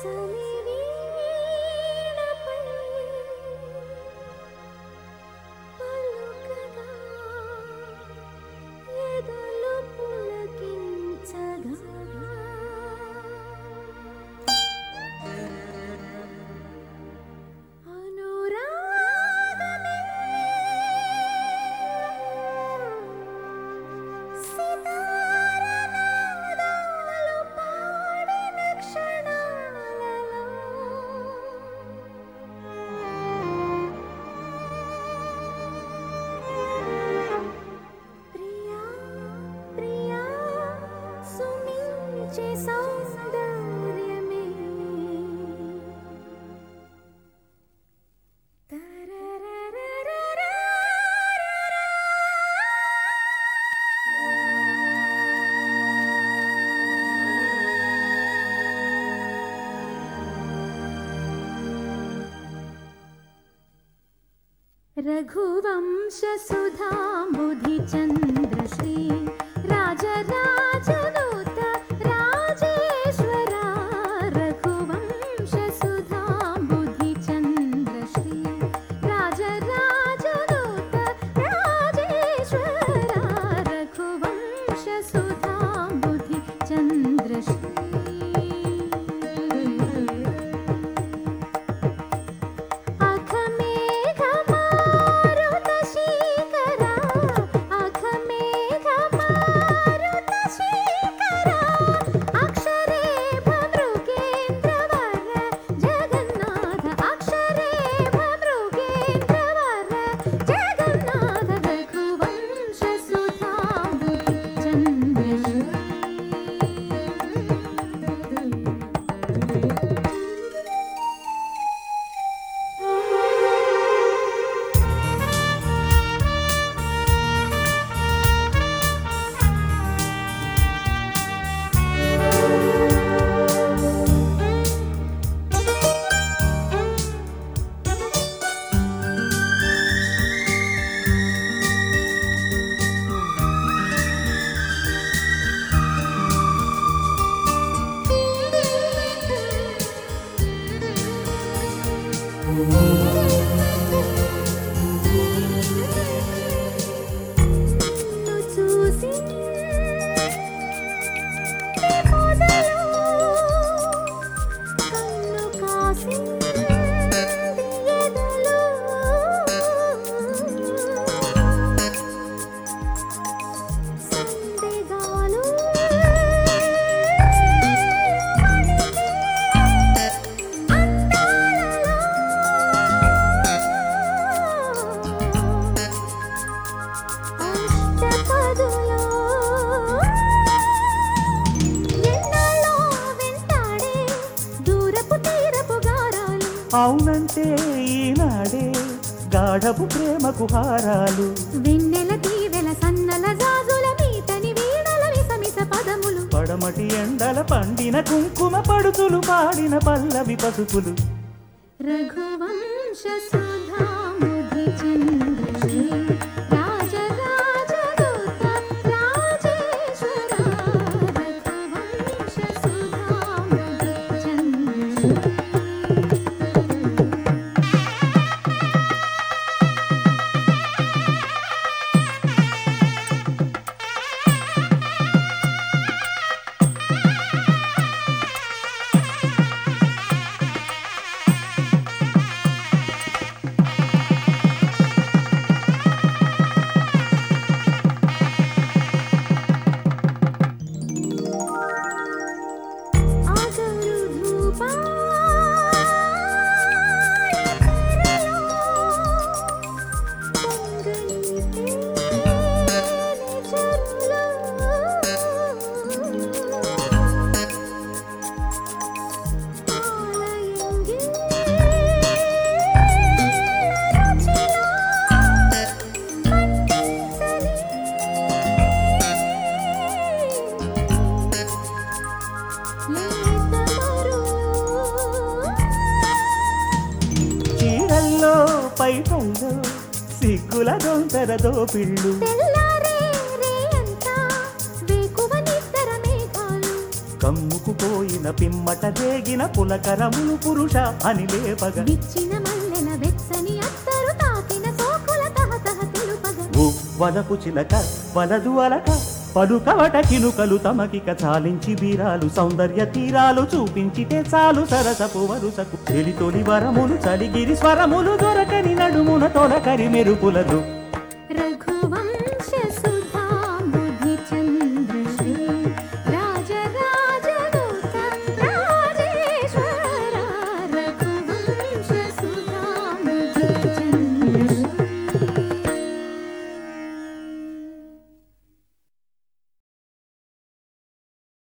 సలివీణపై పలుకగా ఎదలు పులకించగా అనురాగమే సితారనాదాలు పాడిన క్షణాలలో ప్రియా ప్రియా సుమించే సౌందర్యమే रघुवंशसुधाम्बुधिचन्द्रश्री राजराजदूत राजेश्वरा रघुवंशसुधाम्बुधिचन्द्रश्री राजराजदूत राजेश्वरा रघुवंशसुधाम्बुधिचन्द्रश्री अखमेघमारुतशीकरा अखमेघमारुतशीकरा अक्षरे भमृगेन्द्रवर जगन्नाथ अक्षरे भमृगेन्द्रवर जगन्नाथ रघुवंशसुधाम्बुधिचन्द्रश्री నిన్ను చూసి మొదలు కన్ను కాసి ఎదలు సందెగాలు అష్టపదులో ఎన్నాళ్ళో వెంటాడే దూరపు తీరపు గారాలు అవునంటే ఈనాడే గాఢపు ప్రేమకు హారాలు వెన్నెల తీవెల సన్నల జాజుల మీతని వీణల విసమిస పదములు పడమటి ఎండల పండిన కుంకుమ పడుతులు పాడిన పల్లవి పసుపులు రఘువంశ సుధాముధి చంద్రశ్రీ రాజరాజదూత రాజేశ్వర రఘువంశ సుధాముధి చంద్రశ్రీ ఆగరు ధూపాల తెరలో పొంగని తేనె చెరులో పాలయంగి రుచిలో పండించని చీరల్లో పైటల్లో సిగ్గుల దొంతర దోపిళ్ళు తెల్లారే రే అంతా వేకువ నిద్ర మేఘాలు కమ్ముకు పొంగిపోయిన పిమ్మట రేగిన పులకరములు పురుష అని లేపగ విచ్చిన మల్లెల వెచ్చని అత్తరు తాకిన సోకుల తహతహ తెలుపగా ఓ వలపు చిలక వలదు అలక పలుకవట కినుకలు తమకిక చాలించి బీరాలు సౌందర్య తీరాలు చూపించితే చాలు సరసపు వరుసకు చెలి తొలి వరములు చలిగిరి స్వరములు దొరకని నడుమున తొలకరి మెరుపులదు